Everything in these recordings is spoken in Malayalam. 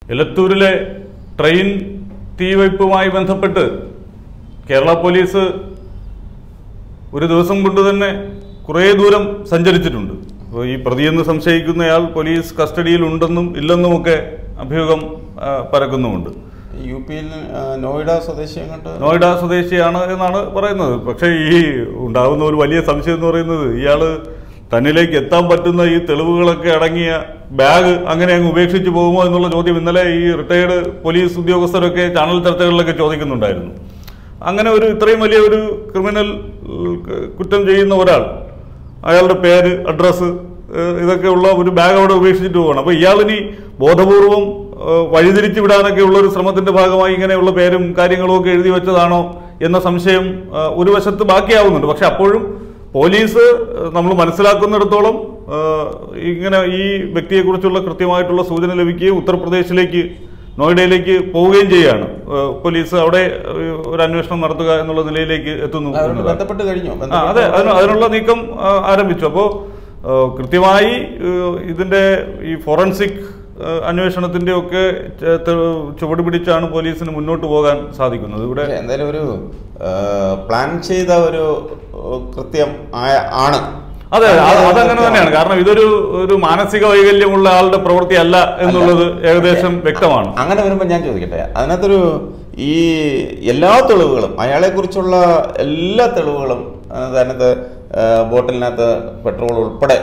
എലത്തൂരിലെ ട്രെയിൻ തീവയ്പുമായി ബന്ധപ്പെട്ട് കേരള പോലീസ് ഒരു ദിവസം കൊണ്ട് തന്നെ കുറേ ദൂരം സഞ്ചരിച്ചിട്ടുണ്ട് അപ്പോൾ ഈ പ്രതിയെന്ന് സംശയിക്കുന്നയാൾ പോലീസ് കസ്റ്റഡിയിൽ ഉണ്ടെന്നും ഇല്ലെന്നുമൊക്കെ അഭ്യൂഹം ആ, പരക്കുന്നുമുണ്ട് യു പിയിൽ ആ, നോയിഡ സ്വദേശി അങ്ങോട്ട് നോയിഡ സ്വദേശിയാണ് എന്നാണ് പറയുന്നത് പക്ഷേ ഈ ഉണ്ടാകുന്ന ഒരു വലിയ സംശയം എന്ന് പറയുന്നത് ഇയാള് തന്നിലേക്ക് എത്താൻ പറ്റുന്ന ഈ തെളിവുകളൊക്കെ അടങ്ങിയ ബാഗ് അങ്ങനെ അങ്ങ് ഉപേക്ഷിച്ച് പോകുമോ എന്നുള്ള ചോദ്യം ഇന്നലെ ഈ റിട്ടയേർഡ് പോലീസ് ഉദ്യോഗസ്ഥരൊക്കെ ചാനൽ ചർച്ചകളിലൊക്കെ ചോദിക്കുന്നുണ്ടായിരുന്നു അങ്ങനെ ഒരു ഇത്രയും വലിയ ഒരു ക്രിമിനൽ ഉം, കുറ്റം ചെയ്യുന്ന ഒരാൾ അയാളുടെ പേര് അഡ്രസ്സ് ഇതൊക്കെ ഉള്ള ഒരു ബാഗ് അവിടെ ഉപേക്ഷിച്ചിട്ട് പോകണം അപ്പോൾ ഇയാളിനി ബോധപൂർവം ഏഹ്, വഴിതിരിച്ചു വിടാനൊക്കെ ഉള്ള ഒരു ശ്രമത്തിന്റെ ഭാഗമായി ഇങ്ങനെയുള്ള പേരും കാര്യങ്ങളും ഒക്കെ എഴുതി വെച്ചതാണോ എന്ന സംശയം ഏഹ്, ഒരു വശത്ത് ബാക്കിയാവുന്നുണ്ട് പക്ഷെ അപ്പോഴും പോലീസ് നമ്മൾ മനസ്സിലാക്കുന്നിടത്തോളം ഏഹ്, ഇങ്ങനെ ഈ വ്യക്തിയെക്കുറിച്ചുള്ള കൃത്യമായിട്ടുള്ള സൂചന ലഭിക്കുകയും ഉത്തർപ്രദേശിലേക്ക് നോയിഡയിലേക്ക് പോവുകയും ചെയ്യുകയാണ് ഏഹ്, പോലീസ് അവിടെ ഏഹ്, ഒരു അന്വേഷണം നടത്തുക എന്നുള്ള നിലയിലേക്ക് എത്തുന്നു അവരോട് എന്നതാണ്. ബന്ധപ്പെട്ട് കഴിഞ്ഞു ആ, അതെ അതിന് അതിനുള്ള നീക്കം ആ, ആരംഭിച്ചു അപ്പോൾ കൃത്യമായി ഏഹ്, ഇതിന്റെ ഈ ഫോറൻസിക് ഏഹ്, അന്വേഷണത്തിന്റെ ഒക്കെ ചെ- തെ- ചുവട് പിടിച്ചാണ് പോലീസിന് മുന്നോട്ട് പോകാൻ സാധിക്കുന്നത് ഇവിടെ പക്ഷേ എന്തായാലും ഒരു ആ, പ്ലാൻ ചെയ്ത ഒരു ആ, കൃത്യം ആയ- ആണ് അതെ അത് പ്ലാൻ ചെയ്ത അതങ്ങനെ കൃത്യമാണ്. തന്നെയാണ് കാരണം ഇതൊരു ഒരു മാനസിക വൈകല്യമുള്ള ആളുടെ പ്രവൃത്തി അല്ല എന്നുള്ളത് ഏകദേശം വ്യക്തമാണ് അങ്ങനെ വരുമ്പോൾ ഞാൻ ചോദിക്കട്ടെ അതിനകത്തൊരു ഈ എല്ലാ തെളിവുകളും അയാളെക്കുറിച്ചുള്ള എല്ലാ തെളിവുകളും അതിനകത്ത് ആ, ബോട്ടിലിനകത്ത് പെട്രോൾ ഉൾപ്പെടെ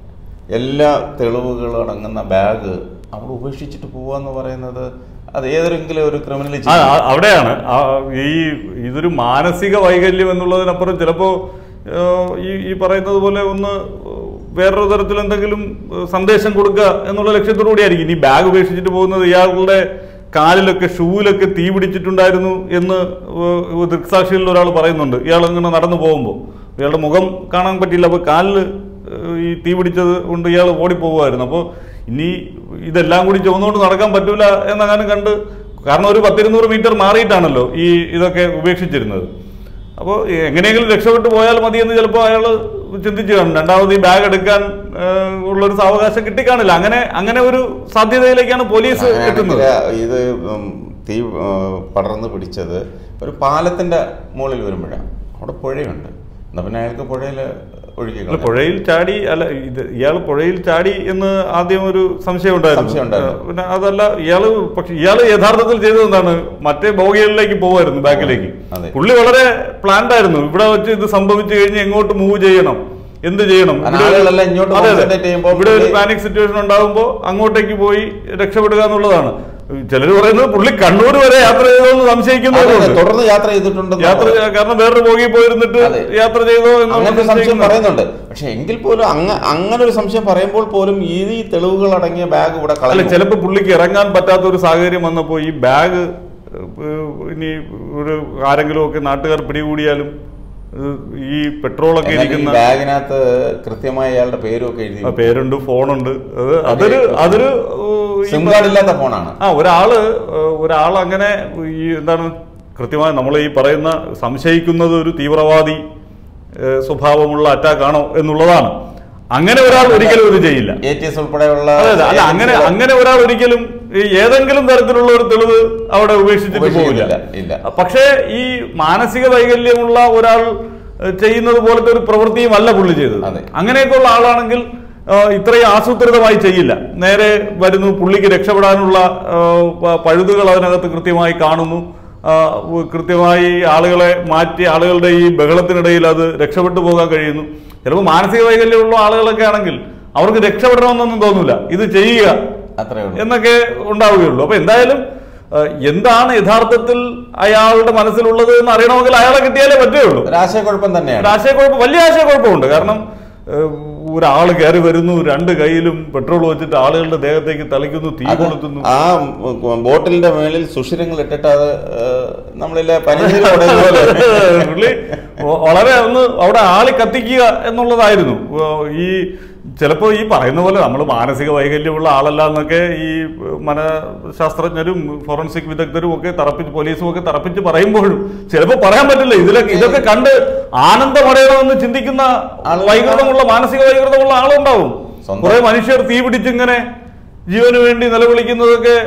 എല്ലാ തെളിവുകളും അടങ്ങുന്ന ബാഗ് അവിടെ ഉപേക്ഷിച്ചിട്ട് പോവാന്ന് പറയുന്നത് അത് ഏതെങ്കിലും ഒരു ക്രിമിനൽ ആ, ആ, അവിടെയാണ് ആ, ഈ ഇതൊരു മാനസിക വൈകല്യം എന്നുള്ളതിനപ്പുറം ചിലപ്പോ ഏഹ്, ഈ ഈ പറയുന്നത് പോലെ ഒന്ന് വേറൊരു തരത്തിൽ എന്തെങ്കിലും ഏഹ്, സന്ദേശം കൊടുക്കുക എന്നുള്ള ലക്ഷ്യത്തോടു കൂടിയായിരിക്കും ഇനി ബാഗ് ഉപേക്ഷിച്ചിട്ട് പോകുന്നത് ഇയാളുടെ കാലിലൊക്കെ ഷൂവിലൊക്കെ തീ പിടിച്ചിട്ടുണ്ടായിരുന്നു എന്ന് ഏഹ്, ദൃക്സാക്ഷികളിൽ ഒരാൾ പറയുന്നുണ്ട് ഇയാൾ ഇങ്ങനെ നടന്നു പോകുമ്പോൾ ഇയാളുടെ മുഖം കാണാൻ പറ്റിയില്ല അപ്പോൾ കാലിൽ ഏഹ്, ഈ തീ പിടിച്ചത് കൊണ്ട് ഇയാൾ ഓടിപ്പോകുമായിരുന്നു അപ്പോൾ ഇനി ഇതെല്ലാം കൂടി ചുവന്നുകൊണ്ട് നടക്കാൻ പറ്റൂല എന്നങ്ങനെ കണ്ട് കാരണം ഒരു പത്തിരുന്നൂറ് മീറ്റർ മാറിയിട്ടാണല്ലോ ഈ ഇതൊക്കെ ഉപേക്ഷിച്ചിരുന്നത് അപ്പോൾ എങ്ങനെയെങ്കിലും രക്ഷപ്പെട്ടു പോയാൽ മതി എന്ന് ചിലപ്പോൾ അയാൾ ചിന്തിച്ചു കാണും രണ്ടാമത് ഈ ബാഗ് എടുക്കാൻ ഏഹ്, ഉള്ളൊരു സാവകാശം കിട്ടിക്കാണില്ല അങ്ങനെ അങ്ങനെ ഒരു സാധ്യതയിലേക്കാണ് പോലീസ് എത്തുന്നത് അങ്ങനെയാണെങ്കിൽ ഇത് ഉം, തീ ആ, പടർന്ന് പിടിച്ചത് ഒരു പാലത്തിന്റെ മുകളിൽ വരുമ്പോഴാണ് അവിടെ പുഴയുണ്ട് എന്നാ പിന്നെ അയാൾക്ക് പുഴയിൽ ഒഴുകി അല്ല, പുഴയിൽ ചാടി അല്ല ഇത് ഇയാൾ പുഴയിൽ ചാടി എന്ന് ആദ്യം ഒരു സംശയം ഉണ്ടായിരുന്നു സംശയം ഉണ്ടായിരുന്നു. ഏഹ്, പിന്നെ അതല്ല ഇയാള് പക്ഷെ ഇയാള് യഥാർത്ഥത്തിൽ ചെയ്തത് എന്താണ് മറ്റേ ബോഗികളിലേക്ക് പോവായിരുന്നു ബാക്കിലേക്ക് അതെ. പുള്ളി വളരെ പ്ലാൻഡ് ആയിരുന്നു ഇവിടെ വെച്ച് ഇത് സംഭവിച്ചു കഴിഞ്ഞ് എങ്ങോട്ട് മൂവ് ചെയ്യണം എന്ത് ചെയ്യണം കാരണം ഇവിടെ ഒരു- ആളുകളെല്ലാം ഇങ്ങോട്ട് അതെ, അതെ. concentrate ചെയ്യുമ്പോൾ ഇവിടെ ഒരു പുള്ളി- പാനിക് സിറ്റുവേഷൻ ഉണ്ടാകുമ്പോൾ അങ്ങോട്ടേക്ക് പോയി രക്ഷപ്പെടുക എന്നുള്ളതാണ് ചിലർ പറയുന്നത് പുള്ളി കണ്ണൂർ വരെ യാത്ര ചെയ്തോന്ന് അതെ, സംശയിക്കുന്നവരുണ്ട് തുടർന്ന് യാത്ര ചെയ്തിട്ടുണ്ടെന്ന് യാത്ര പറഞ്ഞു. ചെയ്യാ- കാരണം വേറൊരു ബോഗി പോയിരുന്നിട്ട് അതെ. യാത്ര ചെയ്തോ എന്നുള്ള അങ്ങനെ ഒരു സംശയം സംശയിക്കുന്നു. പറയുന്നുണ്ട് പക്ഷെ എങ്കിൽ പോലും അങ്ങ അങ്ങനെ ഒരു സംശയം പറയുമ്പോൾ പോലും ഈ തെളിവുകൾ അടങ്ങിയ ബാഗ് ഇവിടെ അല്ല കളയും ചിലപ്പോൾ പുള്ളിക്ക് ഇറങ്ങാൻ പറ്റാത്ത ഒരു സാഹചര്യം വന്നപ്പോൾ ഈ ബാഗ് ഏഹ്, ഇനി ഒരു ആരെങ്കിലും ഒക്കെ നാട്ടുകാർ പിടികൂടിയാലും ഏഹ്, ഈ പെട്രോളൊക്കെ എന്നാൽ ഈ ഇരിക്കുന്ന ബാഗിനകത്ത് കൃത്യമായി അയാളുടെ പേരും ഒക്കെ എഴുതി ആ, പേരുണ്ട് ഫോണുണ്ട് അത് അതൊരു അതൊരു ഏഹ്, ഈ സിം കാർഡ് ഇല്ലാത്ത ഫോണാണ് ആ ഒരാള് ഏഹ്, ഒരാൾ അങ്ങനെ ഈ എന്താണ് കൃത്യമായി നമ്മൾ ഈ പറയുന്ന സംശയിക്കുന്നത് ഒരു തീവ്രവാദി ഏഹ്, സ്വഭാവമുള്ള അറ്റാക്ക് ആണോ എന്നുള്ളതാണ് അങ്ങനെ ഒരാൾ ഒരിക്കലും ഇത് ചെയ്യില്ല എ ടി എസ് ഉൾപ്പെടെയുള്ള അതെ അതെ അല്ല അങ്ങനെ ഏജൻസികൾ- അങ്ങനെ ഒരാൾ ഒരിക്കലും ഈ ഏതെങ്കിലും തരത്തിലുള്ള ഒരു തെളിവ് അവിടെ ഉപേക്ഷിച്ചിട്ട് പോവില്ല ഉപേക്ഷിക്കില്ല, ഇല്ല. പക്ഷേ ഈ മാനസിക വൈകല്യമുള്ള ഒരാൾ ഏഹ്, ചെയ്യുന്നത് പോലത്തെ ഒരു പ്രവൃത്തിയും അല്ല പുള്ളി ചെയ്തത് അതെ. അങ്ങനെയൊക്കെയുള്ള ആളാണെങ്കിൽ ആ, ഇത്രയും ആസൂത്രിതമായി ചെയ്യില്ല നേരെ വരുന്നു പുള്ളിക്ക് രക്ഷപ്പെടാനുള്ള ആ, പ- പഴുതുകൾ അതിനകത്ത് കൃത്യമായി കാണുന്നു ആ, ഉ- കൃത്യമായി ആളുകളെ മാറ്റി ആളുകളുടെ ഈ ബഹളത്തിനിടയിൽ അത് രക്ഷപ്പെട്ടു പോകാൻ കഴിയുന്നു ചിലപ്പോൾ മാനസിക വൈകല്യമുള്ള ആളുകളൊക്കെ ആണെങ്കിൽ അവർക്ക് രക്ഷപ്പെടണമെന്നൊന്നും തോന്നില്ല ഇത് ചെയ്യുക അത്രേ ഉള്ളൂ എന്നൊക്കെ ഉണ്ടാവുകയുള്ളൂ അപ്പൊ എന്തായാലും ആ, എന്താണ് യഥാർത്ഥത്തിൽ അയാളുടെ മനസ്സിലുള്ളത് എന്ന് അറിയണമെങ്കിൽ അയാളെ കിട്ടിയാലേ പറ്റുകയുള്ളൂ ഒരു ആശയക്കുഴപ്പം തന്നെയാണ് ഒരു ആശയക്കുഴപ്പം വലിയ ആശയക്കുഴപ്പമുണ്ട് കാരണം ഏഹ്, ഒരാൾ കയറി വരുന്നു രണ്ട് കൈയിലും പെട്രോൾ വെച്ചിട്ട് ആളുകളുടെ ദേഹത്തേക്ക് തളിക്കുന്നു തീ അത് കൊളുത്തുന്നു ആ ഉം, ബോട്ടിലിന്റെ മേളിൽ സുഷിരങ്ങൾ ഇട്ടിട്ട് അത് ഏഹ്, നമ്മളിലെ പനിനീര് കുടയുന്ന പോലെ പുള്ളി വ- വളരെ ഒന്ന് അവിടെ ആളി കത്തിക്കുക എന്നുള്ളതായിരുന്നു ഏഹ്, ഈ ചിലപ്പോൾ ഈ പറയുന്ന പോലെ നമ്മൾ മാനസിക വൈകല്യമുള്ള ആളല്ല എന്നൊക്കെ ഈ മനഃശാസ്ത്രജ്ഞരും ഫോറൻസിക് വിദഗ്ധരും ഒക്കെ തറപ്പിച്ച് പോലീസും ഒക്കെ തറപ്പിച്ച് പറയുമ്പോഴും ചിലപ്പോൾ പറയാൻ പറ്റില്ല ഇതിലൊക്കെ ഇതൊക്കെ കണ്ട് ആനന്ദമടയണമെന്ന് ചിന്തിക്കുന്ന ആളുകൾ വൈകൃതമുള്ള മാനസിക വൈകൃതമുള്ള ആളുണ്ടാവും സ്വന്തം- കുറെ മനുഷ്യർ തീ പിടിച്ചിങ്ങനെ ജീവന് വേണ്ടി നിലവിളിക്കുന്നതൊക്കെ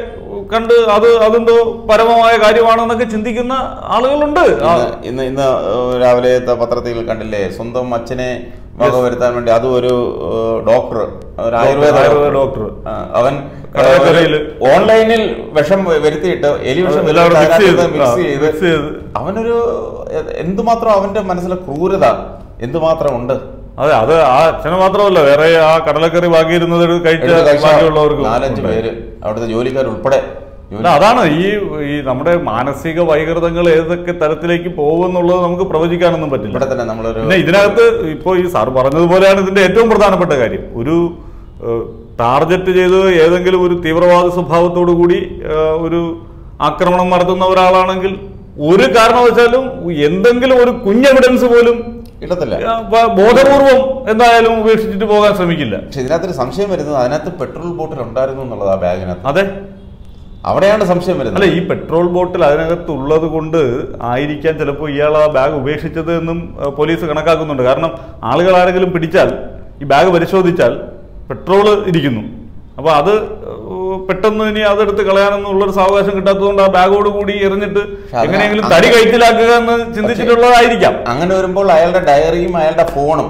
കണ്ട് അത് അതെന്തോ പരമമായ കാര്യമാണെന്നൊക്കെ ചിന്തിക്കുന്ന ആളുകളുണ്ട് ആ, ഇന്ന് ഇന്ന് ഇന്ന് ഏഹ് രാവിലത്തെ പത്രത്തിൽ കണ്ടില്ലേ സ്വന്തം അച്ഛനെ വകവരുത്താൻ വേണ്ടി അതും ഒരു ഏഹ് ഡോക്ടർ ഒരു ആയുർവേദ ആയുർവേദ ഡോക്ടർ. ആ, അവൻ കടലക്കരയില് ഓൺലൈനിൽ വിഷം വരുത്തിയിട്ട് എലി വിഷം എല്ലാം അവിടെ mix ചെയ്ത്, മിക്സ് ആ, ചെയ്ത് mix ചെയ്ത്. അവനൊരു എ- എന്തുമാത്രം അവന്റെ മനസ്സിലെ ക്രൂരത എന്തുമാത്രം ഉണ്ട് അതെ അത് ആ അച്ഛന് മാത്രമല്ല വേറെ ആ കടലക്കറി ബാക്കിയിരുന്നത് കഴിച്ച എടുത്ത് കഴിച്ച ബാക്കിയുള്ളവർക്ക് നാലഞ്ച് പേര് അവിടുത്തെ ജോലിക്കാരുൾപ്പെടെ ജോലി- അല്ല, അതാണ് ഈ ഈ നമ്മുടെ മാനസിക വൈകൃതങ്ങൾ ഏതൊക്കെ തരത്തിലേക്ക് പോകുമെന്നുള്ളത് നമുക്ക് പ്രവചിക്കാനൊന്നും പറ്റില്ല ഇവിടെ തന്നെ നമ്മളൊരു പിന്നെ ഇതിനകത്ത് ഇപ്പോൾ ഈ സാർ പറഞ്ഞതുപോലെയാണ് ഇതിന്റെ ഏറ്റവും പ്രധാനപ്പെട്ട കാര്യം ഒരു ഏഹ്, ടാർഗറ്റ് ചെയ്ത് ഏതെങ്കിലും ഒരു തീവ്രവാദ സ്വഭാവത്തോടു കൂടി ഏഹ്, ഒരു ആക്രമണം നടത്തുന്ന ഒരാളാണെങ്കിൽ ഒരു കാരണവശാലും എന്തെങ്കിലും ഒരു കുഞ്ഞ് എവിഡൻസ് പോലും കിട്ടത്തില്ല ഏഹ്, ബ- ബോധപൂർവം എന്തായാലും ഉപേക്ഷിച്ചിട്ട് പോകാൻ ശ്രമിക്കില്ല പക്ഷെ ഇതിനകത്തൊരു സംശയം വരുന്നത് അതിനകത്ത് പെട്രോൾ ബോട്ടിൽ ഉണ്ടായിരുന്നു എന്നുള്ളത് ആ ബാഗിനകത്ത് അതെ അവിടെയാണ് സംശയം വരുന്നത് അല്ല ഈ പെട്രോൾ ബോട്ടിൽ അതിനകത്ത് ഉള്ളത് കൊണ്ട് ആയിരിക്കാം ചിലപ്പോൾ ഇയാൾ ആ ബാഗ് ഉപേക്ഷിച്ചത് എന്നും ഏഹ്, പോലീസ് കണക്കാക്കുന്നുണ്ട് കാരണം ആളുകൾ ആരെങ്കിലും പിടിച്ചാൽ ഈ ബാഗ് പരിശോധിച്ചാൽ പെട്രോൾ ഇരിക്കുന്നു അപ്പോൾ അത് ഏഹ്, പെട്ടെന്ന് ഇനി അതെടുത്ത് കളയാനൊന്നുള്ളൊരു സാവകാശം കിട്ടാത്തതുകൊണ്ട് ആ ബാഗോട് കൂടി എറിഞ്ഞിട്ട് പക്ഷെ അതിന് എങ്ങനെയെങ്കിലും അങ്ങനെ- തടി കയറ്റിലാക്കുക എന്ന് ചിന്തിച്ചിട്ടുള്ളതായിരിക്കാം അങ്ങനെ വരുമ്പോൾ അയാളുടെ ഡയറിയും അയാളുടെ ഫോണും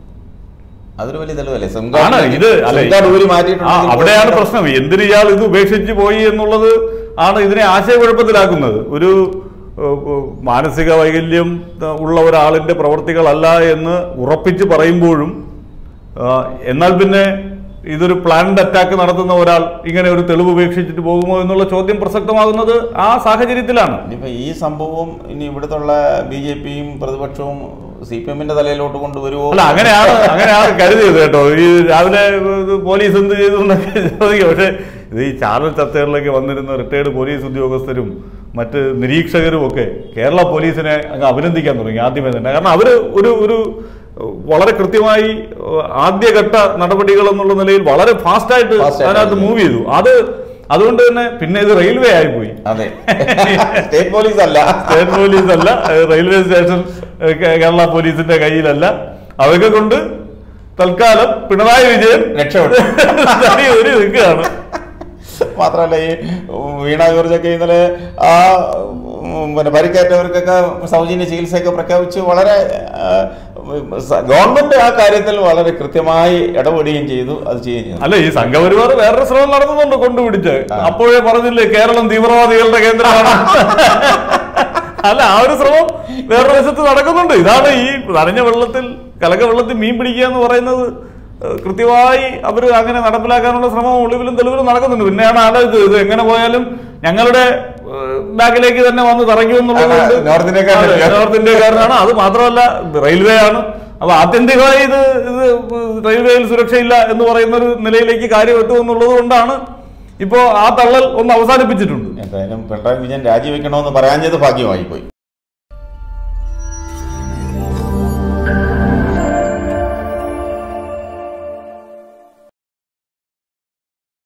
അതൊരു വലിയ തെളിവല്ലേ സിം ആണ് കാർഡ് ഇത് അല്ല സിം കാർഡ് ഊരി ആ, മാറ്റിയിട്ടുണ്ടെങ്കിൽ അവിടെയാണ് പോലും പ്രശ്നം എന്തിന് ഇയാൾ ഇത് ഉപേക്ഷിച്ച് പോയി എന്നുള്ളത് ആണ് ഇതിനെ ആശയക്കുഴപ്പത്തിലാക്കുന്നത് ഒരു ഏഹ്, ഏഹ്, മാനസിക വൈകല്യം ഏഹ്, ഉള്ള ഒരാളിന്റെ പ്രവർത്തികളല്ല എന്ന് ഉറപ്പിച്ച് പറയുമ്പോഴും ആ, എന്നാൽ പിന്നെ ഇതൊരു പ്ലാൻഡ് അറ്റാക്ക് നടത്തുന്ന ഒരാൾ ഇങ്ങനെ ഒരു തെളിവ് ഉപേക്ഷിച്ചിട്ട് പോകുമോ എന്നുള്ള ചോദ്യം പ്രസക്തമാകുന്നത് ആ സാഹചര്യത്തിലാണ് ഇനിയിപ്പോ ഈ സംഭവം ഇനി ഇവിടുത്തുള്ള ബി ജെ പിയും പ്രതിപക്ഷവും സി പി എമ്മിന്റെ തലയിലോട്ട് കൊണ്ടുവരുമോ അല്ല അങ്ങനെയാണ് അങ്ങനെയാണ് കരുതിയത് കേട്ടോ ഈ രാവിലെ ഇത് പോലീസ് എന്ത് ചെയ്തു എന്നൊക്കെ ചോദിക്കും പക്ഷേ ഇത് ഈ ചാനൽ ചർച്ചകളിലേക്ക് വന്നിരുന്ന റിട്ടയർഡ് പോലീസ് ഉദ്യോഗസ്ഥരും മറ്റ് നിരീക്ഷകരും ഒക്കെ കേരള പോലീസിനെ അങ്ങ് അഭിനന്ദിക്കാൻ തുടങ്ങി ആദ്യമേ തന്നെ കാരണം അവര് ഒരു ഒരു വളരെ കൃത്യമായി ആദ്യഘട്ട നടപടികൾ എന്നുള്ള നിലയിൽ വളരെ ഫാസ്റ്റായിട്ട് Fast ആയിട്ട് അതിനകത്ത് മൂവ് ചെയ്തു അത് അതുകൊണ്ട് തന്നെ പിന്നെ ഇത് റെയിൽവേ ആയിപ്പോയി അതെ സ്റ്റേറ്റ് പോലീസ് അല്ല സ്റ്റേറ്റ് പോലീസ് അല്ല ഏഹ് റെയിൽവേ സ്റ്റേഷൻ ഏഹ് കേ- കേരള പോലീസിന്റെ കയ്യിലല്ല അതൊക്കെ കൊണ്ട് തൽക്കാലം പിണറായി വിജയൻ രക്ഷപ്പെട്ടു തടി ഒരു നിൽക്കുകയാണ് മാത്രമല്ല ഈ വീണ ജോർജൊക്കെ ഇന്നലെ ആ ഉം, പിന്നെ പരിക്കേറ്റവർക്കൊക്കെ സൗജന്യ ചികിത്സയൊക്കെ പ്രഖ്യാപിച്ച് വളരെ ആ, സ- ഗവൺമെന്റ് ആ കാര്യത്തിൽ വളരെ കൃത്യമായി ഇടപെടുകയും ചെയ്തു അത് ചെയ്യുകയും ചെയ്തു അല്ല ഈ സംഘപരിവാർ വേറൊരു ശ്രമം നടത്തുന്നുണ്ട് കൊണ്ടുപിടിച്ച് അപ്പോഴേ പറഞ്ഞില്ലേ കേരളം തീവ്രവാദികളുടെ കേന്ദ്രമാണ് അല്ല ആ ഒരു ശ്രമം വേറൊരു വശത്ത് നടക്കുന്നുണ്ട് ഇതാണ് ഈ നനഞ്ഞ വെള്ളത്തിൽ കലക വെള്ളത്തിൽ മീൻ പിടിക്കുക എന്ന് പറയുന്നത് ഏഹ്, കൃത്യമായി അവർ അങ്ങനെ നടപ്പിലാക്കാനുള്ള ശ്രമം ഒളിവിലും തെളിവിലും നടക്കുന്നുണ്ട് പിന്നെയാണ് ആലോചിച്ചത് ഇത് എങ്ങനെ പോയാലും ഞങ്ങളുടെ ഏഹ്, ബാഗിലേക്ക് തന്നെ വന്ന് തറയ്ക്കുമെന്നുള്ളത് അതെ, നോർത്ത് ഇന്ത്യക്കാരൻ. അതെ, നോർത്ത് ഇന്ത്യക്കാരനാണ് അത് മാത്രമല്ല റെയിൽവേ ആണ് അപ്പൊ ആത്യന്തികമായി ഇത് ഇത് റെയിൽവേയിൽ സുരക്ഷയില്ല എന്ന് പറയുന്ന ഒരു നിലയിലേക്ക് കാര്യം എത്തുമെന്നുള്ളത് കൊണ്ടാണ് ഇപ്പോ ആ തള്ളൽ ഒന്ന് അവസാനിപ്പിച്ചിട്ടുണ്ട് എന്തായാലും പിണറായി വിജയൻ രാജിവെക്കണമെന്ന് പറയാഞ്ഞത് ഭാഗ്യമായി പോയി